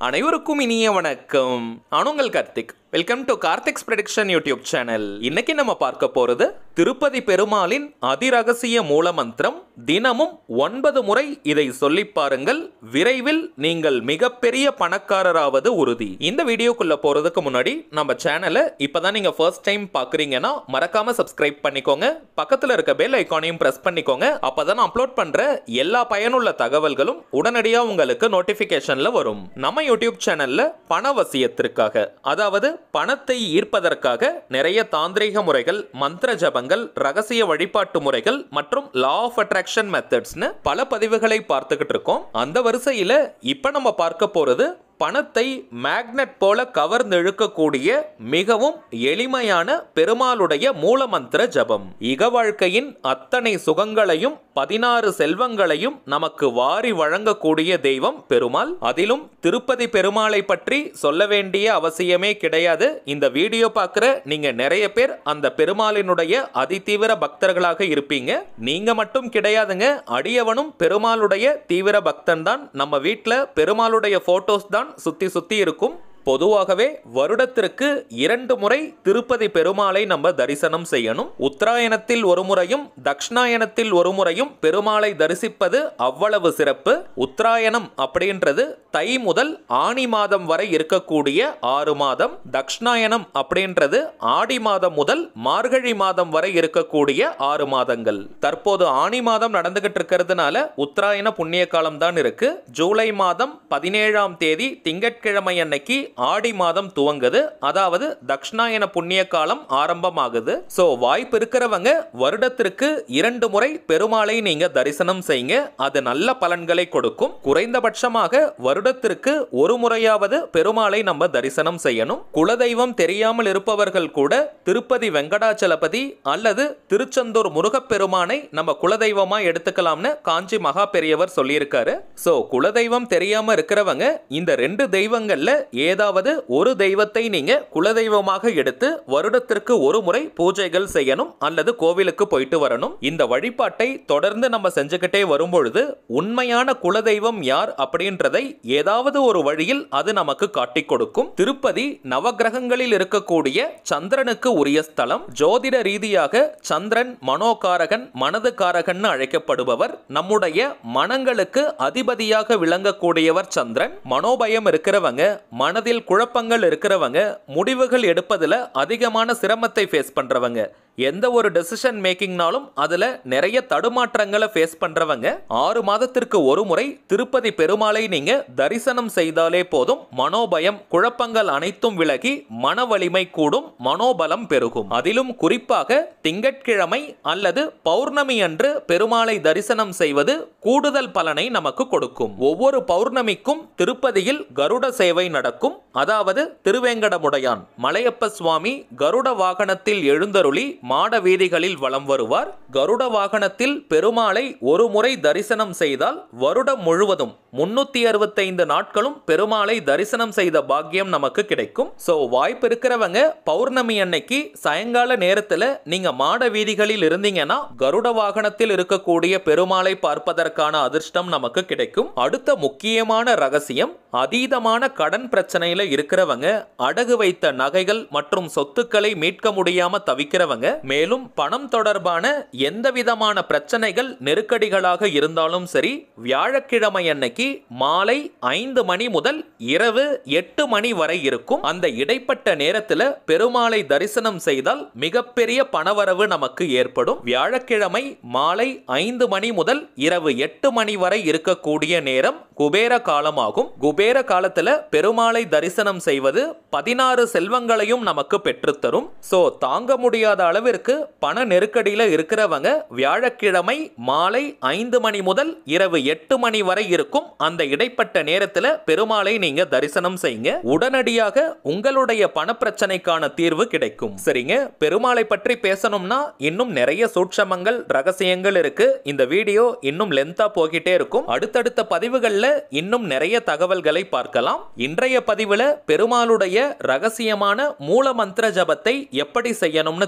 அனைவருக்கும் இனிய வணக்கம் நான் உங்கள் Karthik welcome to Karthik's prediction YouTube channel இன்னைக்கு நம்ம பார்க்க போறது திருப்பதி பெருமாளின் அதிரகசிய மூலமந்திரம் தினமும் ஒன்பது முறை இதை சொல்லி பாருங்கள் விரைவில் நீங்கள் மிகப்பெரிய பணக்காரராவது உறுதி இந்த வீடியோக்குள்ள போறதுக்கு முன்னாடி நம்ம சேனலை இப்பதான் நீங்க ஃபர்ஸ்ட் டைம் பாக்குறீங்கன்னா மறக்காம சப்ஸ்கிரைப் பண்ணிக்கோங்க பக்கத்துல இருக்க பெல் ஐக்கானையும் பிரஸ் பண்ணிக்கோங்க அப்பதான் நான் அப்லோட் பண்ற எல்லா பயனுள்ள தகவல்களும் உடனடியாக உங்களுக்கு நோட்டிபிகேஷன்ல வரும் நம்ம யூடியூப் சேனல்ல பணவசியத்திற்காக அதாவது பணத்தை ஈர்ப்பதற்காக நிறைய தாந்திரீக முறைகள் மந்திர ஜபங்கள் ரகசிய வழிபாட்டு முறைகள் மற்றும் லா ஆஃப் அட்ராக்ஷன் மெத்தட்ஸ்னு பல பதிவுகளை பார்த்துக்கிட்டு இருக்கோம் அந்த வரிசையில இப்ப நம்ம பார்க்க போறது பணத்தை மேக்னெட் போல கவர்ந்து இழுக்கக்கூடிய மிகவும் எளிமையான பெருமாளுடைய மூலமந்திர ஜபம் இக வாழ்க்கையின் அத்தனை சுகங்களையும் பதினாறு செல்வங்களையும் நமக்கு வாரி வழங்கக்கூடிய தெய்வம் பெருமாள் அதிலும் திருப்பதி பெருமாளை பற்றி சொல்ல வேண்டிய அவசியமே கிடையாது இந்த வீடியோ பார்க்குற நீங்க நிறைய பேர் அந்த பெருமாளினுடைய அதிதீவிர பக்தர்களாக இருப்பீங்க நீங்க மட்டும் கிடையாதுங்க அடியவனும் பெருமாளுடைய தீவிர பக்தன் தான் நம்ம வீட்டில் பெருமாளுடைய போட்டோஸ் தான் சுத்தி சுத்தி இருக்கும் பொதுவாகவே வருடத்திற்கு இரண்டு முறை திருப்பதி பெருமாளை நம்ம தரிசனம் செய்யணும் உத்தராயணத்தில் ஒரு முறையும் தக்ஷணாயணத்தில் ஒரு முறையும் பெருமாளை தரிசிப்பது அவ்வளவு சிறப்பு உத்தராயணம் அப்படின்றது தை முதல் ஆணி மாதம் வரை இருக்கக்கூடிய ஆறு மாதம் தக்ஷணாயனம் அப்படின்றது ஆடி மாதம் முதல் மார்கழி மாதம் வரை இருக்கக்கூடிய ஆறு மாதங்கள் தற்போது ஆணி மாதம் நடந்துகிட்டு இருக்கிறதுனால உத்தராயண புண்ணிய காலம் தான் இருக்கு ஜூலை மாதம் பதினேழாம் தேதி திங்கட்கிழமை அன்னைக்கு ஆடி மாதம் துவங்குது அதாவது தக்ஷணாயன புண்ணிய காலம் ஆரம்பமாகுது சோ வாய்ப்பு இருக்கிறவங்க வருடத்திற்கு இரண்டு முறை பெருமாளை நீங்க தரிசனம் செய்யுங்க அது நல்ல பலன்களை கொடுக்கும் குறைந்தபட்சமாக வருடத்திற்கு ஒரு முறையாவது பெருமாளை நம்ம தரிசனம் செய்யணும் குலதெய்வம் தெரியாமல் இருப்பவர்கள் கூட திருப்பதி வெங்கடாச்சலபதி அல்லது திருச்செந்தூர் முருகப்பெருமானை நம்ம குலதெய்வமா எடுத்துக்கலாம்னு காஞ்சி மகா பெரியவர் சொல்லியிருக்காரு சோ குலதெய்வம் தெரியாம இருக்கிறவங்க இந்த ரெண்டு தெய்வங்கள்ல ஏதாவது ஒரு தெய்வத்தை நீங்க குலதெய்வமாக எடுத்து வருடத்திற்கு ஒரு முறை பூஜைகள் செய்யணும் அல்லது கோவிலுக்கு போயிட்டு வரணும் இந்த வழிபாட்டை தொடர்ந்து நம்ம செஞ்சுக்கிட்டே வரும்பொழுது உண்மையான குலதெய்வம் யார் அப்படின்றதை ஏதாவது ஒரு வழியில் அது நமக்கு காட்டிக் கொடுக்கும் திருப்பதி நவகிரகங்களில் இருக்கக்கூடிய சந்திரனுக்கு உரிய ஸ்தலம் ஜோதிட ரீதியாக சந்திரன் மனோகாரகன் மனது காரகன் அழைக்கப்படுபவர் நம்முடைய மனங்களுக்கு அதிபதியாக விளங்கக்கூடியவர் சந்திரன் மனோபயம் இருக்கிறவங்க மனதில் குழப்பங்கள் இருக்கிறவங்க முடிவுகள் எடுப்பதில் அதிகமான சிரமத்தை ஃபேஸ் பண்றவங்க எந்த ஒரு டெசிஷன் மேக்கிங்னாலும் அதுல நிறைய தடுமாற்றங்களை ஃபேஸ் பண்றவங்க ஆறு மாதத்திற்கு ஒரு முறை திருப்பதி பெருமாளை நீங்க தரிசனம் செய்தாலே போதும் மனோபயம் குழப்பங்கள் அனைத்தும் விலகி மன வலிமை கூடும் மனோபலம் பெருகும் அதிலும் குறிப்பாக திங்கட்கிழமை அல்லது பௌர்ணமி அன்று பெருமாளை தரிசனம் செய்வது கூடுதல் பலனை நமக்கு கொடுக்கும் ஒவ்வொரு பௌர்ணமிக்கும் திருப்பதியில் கருட சேவை நடக்கும் அதாவது திருவேங்கடமுடையான் மலையப்ப சுவாமி கருட வாகனத்தில் எழுந்தருளி மாட வீதிகளில் வலம் வருவார் கருட வாகனத்தில் பெருமாளை ஒரு முறை தரிசனம் செய்தால் வருடம் முழுவதும் முன்னூத்தி அறுபத்தைந்து நாட்களும் பெருமாளை தரிசனம் செய்த பாக்கியம் நமக்கு கிடைக்கும் சோ வாய்ப்பு இருக்கிறவங்க பௌர்ணமி அன்னைக்கு சாயங்கால நேரத்துல நீங்க மாட வீதிகளில் இருந்தீங்கன்னா கருட வாகனத்தில் இருக்கக்கூடிய பெருமாளை பார்ப்பதற்கான அதிர்ஷ்டம் நமக்கு கிடைக்கும் அடுத்த முக்கியமான ரகசியம் அதீதமான கடன் பிரச்சனையில இருக்கிறவங்க அடகு வைத்த நகைகள் மற்றும் சொத்துக்களை மீட்க முடியாம தவிக்கிறவங்க மேலும் பணம் தொடர்பான எந்த விதமான பிரச்சனைகள் நெருக்கடிகளாக இருந்தாலும் சரி வியாழக்கிழமை அன்னைக்கு மாலை ஐந்து மணி முதல் இரவு எட்டு மணி வரை இருக்கும் அந்த இடைப்பட்ட நேரத்துல பெருமாளை தரிசனம் செய்தால் மிகப்பெரிய பணவரவு நமக்கு ஏற்படும் வியாழக்கிழமை மாலை ஐந்து மணி முதல் இரவு எட்டு மணி வரை இருக்கக்கூடிய நேரம் குபேர காலமாகும் குபேர காலத்துல பெருமாளை தரிசனம் செய்வது பதினாறு செல்வங்களையும் நமக்கு பெற்றுத்தரும் சோ தாங்க முடியாத அளவிற்கு பண நெருக்கடியில இருக்கிறவங்க வியாழக்கிழமை மாலை ஐந்து மணி முதல் இரவு எட்டு மணி வரை இருக்கும் அந்த இடைப்பட்ட நேரத்துல பெருமாளை நீங்க தரிசனம் செய்யுங்க உடனடியாக உங்களுடைய பணப்பிரச்சனைக்கான தீர்வு கிடைக்கும் சரிங்க பெருமாளை பற்றி பேசணும்னா இன்னும் நிறைய சூட்சமங்கள் ரகசியங்கள் இருக்கு இந்த வீடியோ இன்னும் லென்த்தா போகிட்டே இருக்கும் அடுத்தடுத்த பதிவுகள்ல இன்னும் நிறைய தகவல்களை பார்க்கலாம் இன்றைய பதிவுல பெருமாளுடைய ரகசியமான மூல மந்திர ஜபத்தை எப்படி செய்யணும்னு தெரிஞ்சுக்கலாம்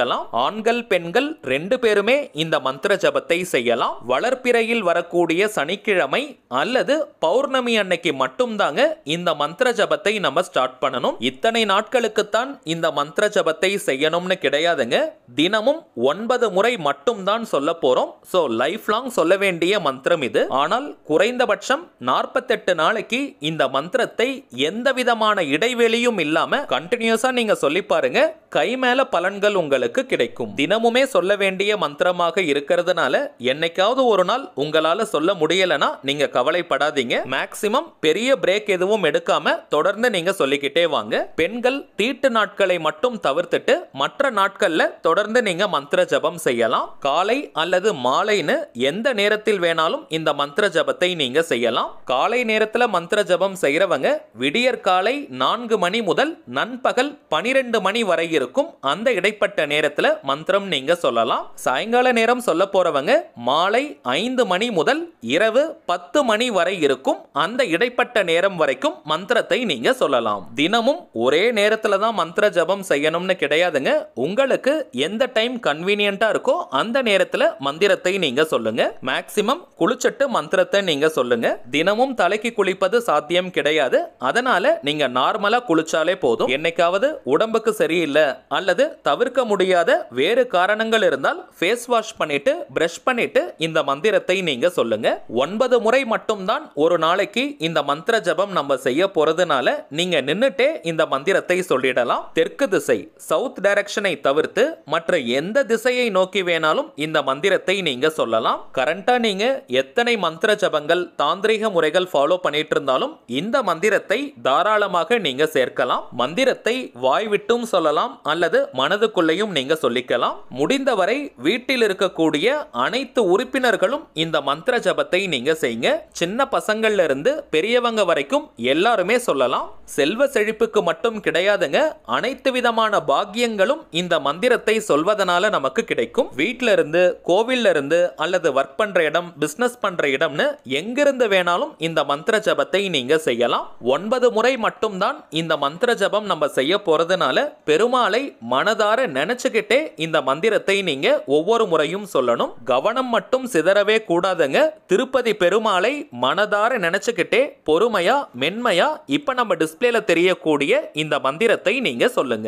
இருக்கலாம் ஆண்கள் பெண்கள் ரெண்டு பேருமே இந்த மந்திர ஜபத்தை செய்யலாம் வளர்ப்பிறையில் வரக்கூடிய சனிக்கிழமை அல்லது பௌர்ணமி அன்னைக்கு மட்டும்தாங்க இந்த மந்திர ஜபத்தை நம்ம ஸ்டார்ட் பண்ணணும் இத்தனை நாட்களுக்குத்தான் இந்த மந்திர ஜபத்தை செய்யணும்னு கிடையாதுங்க தினமும் ஒன்பது முறை மட்டும்தான் சொல்ல போறோம் ஸோ லைஃப் லாங் சொல்ல வேண்டிய மந்திரம் இது ஆனால் குறைந்தபட்சம் நாற்பத்தெட்டு நாளைக்கு இந்த மந்திரத்தை எந்த விதமான இடைவெளியும் இல்லாம கண்டினியூஸா நீங்க சொல்லி பாருங்க கை மேல பலன்கள் உங்களுக்கு கிடைக்கும் தினமுமே சொல்ல வேண்டிய மந்திரமாக இருக்கிறதுனால என்னைக்காவது ஒரு நாள் உங்களால சொல்ல முடியலனா நீங்க கவலைப்படாதீங்க மேக்சிமம் பெரிய பிரேக் எதுவும் எடுக்காம தொடர்ந்து நீங்க சொல்லிக்கிட்டே வாங்க பெண்கள் தீட்டு நாட்களை மட்டும் தவிர்த்துட்டு மற்ற நாட்கள்ல தொடர்ந்து நீங்க மந்திர ஜபம் செய்யலாம் காலை அல்லது மாலைன்னு எந்த நேரத்தில் வேணாலும் இந்த மந்திர ஜபத்தை நீங்க செய்யலாம் காலை நேரத்துல மந்திர ஜபம் செய்யறவங்க விடியற் காலை நான்கு மணி முதல் நண்பகல் பனிரெண்டு மணி வரை இருக்கும் அந்த இடைப்பட்ட நேரத்துல மந்திரம் நீங்க சொல்லலாம் சாயங்கால நேரம் சொல்ல போறவங்க மாலை ஐந்து மணி முதல் இரவு பத்து மணி வரை இருக்கும் அந்த இடைப்பட்ட நேரம் வரைக்கும் மந்திரத்தை நீங்க சொல்லலாம் தினமும் ஒரே நேரத்துல தான் மந்திர ஜபம் செய்யணும்னு கிடையாதுங்க உங்களுக்கு எந்த டைம் கன்வீனியன்ட்டா இருக்கோ அந்த நேரத்துல மந்திரத்தை நீங்க சொல்லுங்க மேக்சிமம் குளிச்சிட்டு மந்திரத்தை நீங்க சொல்லுங்க தினமும் தலைக்கு குளிப்பது சாத்தியம் கிடையாது அதனால நீங்க நார்மலா குளிச்சாலே போதும் என்னைக்காவது உடம்புக்கு சரியில்லை அல்லது தவிர்க்க முடியாத வேறு காரணங்கள் இருந்தால் ஃபேஸ் வாஷ் பண்ணிட்டு பிரஷ் பண்ணிட்டு இந்த மந்திரத்தை நீங்க சொல்லுங்க ஒன்பது முறை மட்டும்தான் ஒரு நாளைக்கு இந்த மந்திர ஜபம் நம்ம செய்ய போறதுனால நீங்க நின்னுட்டே இந்த மந்திரத்தை சொல்லிடலாம் தெற்கு திசை சவுத் டைரக்ஷனை தவிர்த்து மற்ற எந்த திசையை நோக்கி வேணாலும் இந்த மந்திரத்தை நீங்க சொல்லலாம் கரண்டா நீங்க எத்தனை மந்திர ஜபங்கள் தாந்திரிக முறைகள் ஃபாலோ பண்ணிட்டு இருந்தாலும் இந்த மந்திரத்தை தாராளமாக நீங்க சேர்க்கலாம் மந்திரத்தை வாய் விட்டும் சொல்லலாம் அல்லது மனதுக்குள்ளேயும் நீங்க சொல்லிக்கலாம் முடிந்தவரை வீட்டில் இருக்கக்கூடிய அனைத்து உறுப்பினர்களும் இந்த மந்திர ஜபத்தை நீங்க செய்யுங்க சின்ன பசங்கள்ல இருந்து பெரியவங்க வரைக்கும் எல்லாருமே சொல்லலாம் செல்வ செழிப்புக்கு மட்டும் கிடையாதுங்க அனைத்து விதமான பாக்கியங்களும் இந்த மந்திரத்தை சொல்வதனால நமக்கு கிடைக்கும் வீட்ல இருந்து கோவில்ல இருந்து அல்லது ஒர்க் பண்ற இடம் பிசினஸ் பண்ற இடம்னு எங்கிருந்து வேணாலும் இந்த மந்திர ஜபத்தை நீங்க செய்யலாம் ஒன்பது முறை மட்டும்தான் இந்த மந்திர ஜபம் நம்ம செய்ய போறதுனால பெருமாளை மனதார நினைச்சுக்கிட்டே இந்த மந்திரத்தை நீங்க ஒவ்வொரு முறையும் சொல்லணும் கவனம் மட்டும் சிதறவே கூடாதுங்க திருப்பதி பெருமாளை மனதார நினைச்சுக்கிட்டே பொறுமையா மென்மையா இப்ப நம்ம டிஸ்பிளேல தெரியக்கூடிய இந்த மந்திரத்தை நீங்க சொல்லுங்க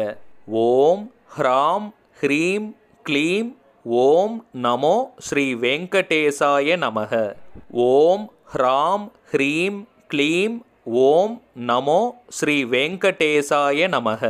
ஓம் ஹ்ராம் ஹ்ரீம் க்ளீம் ஓம் நமோ ஸ்ரீ வெங்கடேசாய நமக ஓம் ஹ்ராம் ஹ்ரீம் க்ளீம் ஓம் நமோ ஸ்ரீ வெங்கடேசாய நமக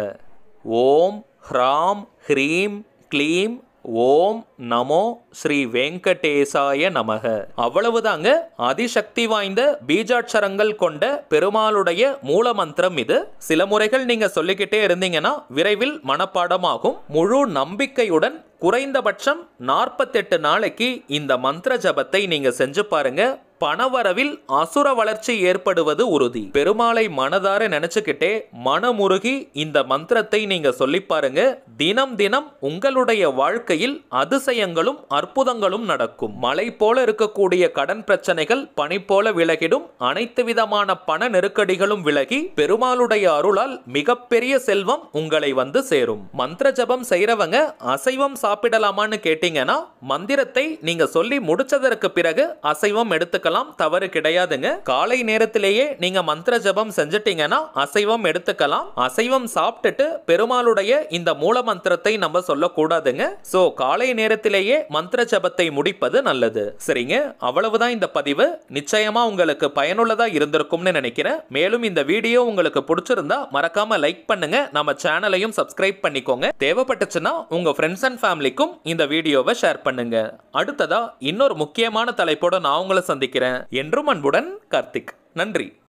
ஓம் ஹ்ராம் ஹ்ரீம் க்ளீம் ஓம் நமோ ஸ்ரீ வெங்கடேசாய நமக அவ்வளவுதாங்க அதிசக்தி வாய்ந்த பீஜாட்சரங்கள் கொண்ட பெருமாளுடைய மூல மந்திரம் இது சில முறைகள் நீங்க சொல்லிக்கிட்டே இருந்தீங்கன்னா விரைவில் மனப்பாடமாகும் முழு நம்பிக்கையுடன் குறைந்தபட்சம் நாற்பத்தெட்டு நாளைக்கு இந்த மந்திர ஜபத்தை நீங்க செஞ்சு பாருங்க பணவரவில் அசுர வளர்ச்சி ஏற்படுவது உறுதி பெருமாளை மனதார நினைச்சுக்கிட்டே மனமுருகி இந்த மந்திரத்தை நீங்க சொல்லி பாருங்க தினம் தினம் உங்களுடைய வாழ்க்கையில் அதிசயங்களும் அற்புதங்களும் நடக்கும் மலை போல இருக்கக்கூடிய கடன் பிரச்சனைகள் பனி போல விலகிடும் அனைத்து விதமான பண நெருக்கடிகளும் விலகி பெருமாளுடைய அருளால் மிகப்பெரிய செல்வம் உங்களை வந்து சேரும் மந்திர ஜபம் செய்யறவங்க அசைவம் சாப்பிடலாமான்னு கேட்டீங்கன்னா மந்திரத்தை நீங்க சொல்லி முடிச்சதற்கு பிறகு அசைவம் எடுத்துக்கலாம் தவறு கிடையாதுங்க காலை நேரத்திலேயே நீங்க மந்திர ஜபம் செஞ்சிட்டீங்கன்னா அசைவம் எடுத்துக்கலாம் அசைவம் சாப்பிட்டுட்டு பெருமாளுடைய இந்த மூல மந்திரத்தை நம்ம சொல்லக்கூடாதுங்க சோ காலை நேரத்திலேயே மந்திர ஜபத்தை முடிப்பது நல்லது சரிங்க அவ்வளவுதான் இந்த பதிவு நிச்சயமா உங்களுக்கு பயனுள்ளதா இருந்திருக்கும்னு நினைக்கிறேன் மேலும் இந்த வீடியோ உங்களுக்கு பிடிச்சிருந்தா மறக்காம லைக் பண்ணுங்க நம்ம சேனலையும் சப்ஸ்கிரைப் பண்ணிக்கோங்க தேவைப்பட்டுச்சுன்னா உங்க ஃப்ரெண்ட்ஸ் அண்ட் ஃபேமிலிக்கும் இந்த வீடியோவை ஷேர் பண்ணுங்க அடுத்ததா இன்னொரு முக்கியமான தலைப்போட நான் உங்களை சந்திக்கிறேன் என்றும் அன்புடன் கார்த்திக் நன்றி